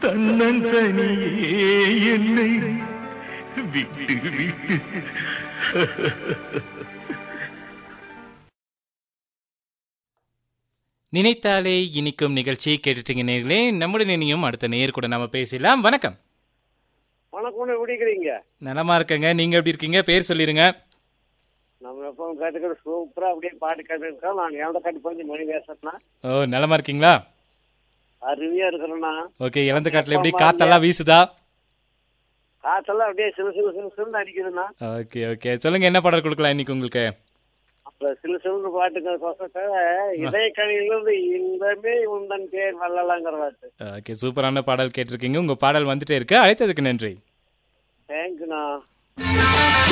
தன்னந்தனியே என்னை விட்டு விட்டு நினைத்தாலே இனிக்கும் நிகழ்ச்சி கேட்டுட்டீங்க நேர்களே நம்முடைய நினையும் அடுத்த நேர் கூட நம்ம பேசலாம் வணக்கம் வணக்கம் எப்படி இருக்கிறீங்க நலமா இருக்கங்க நீங்க எப்படி இருக்கீங்க பேர் சொல்லிருங்க நம்ம எப்போ கேட்டுக்கிட்டு சூப்பரா அப்படியே பாட்டு கேட்டுருக்கோம் நான் எவ்வளோ கட்டி போய் மணி பேசுறேன்னா ஓ நலமா இருக்கீங்களா அருமையா இருக்கிறேன்னா ஓகே இளந்த காட்டுல எப்படி காத்தெல்லாம் வீசுதா காத்தெல்லாம் அப்படியே சிலு சிலு சிலு சிலுன்னு அடிக்குதுண்ணா ஓகே ஓகே சொல்லுங்க என்ன பாடல் கொடுக்கலாம் இன்னைக்கு உங்களுக்கு அப்புறம் சிலு சிலுன்னு பாட்டுக்கு கொசத்தை இதய கணிலிருந்து இன்பமே உந்தன் பேர் வல்லலாங்கிற பாட்டு ஓகே சூப்பரான பாடல் கேட்டிருக்கீங்க உங்க பாடல் வந்துட்டே இருக்கு அழைத்ததுக்கு நன்றி தேங்க்யூண்ணா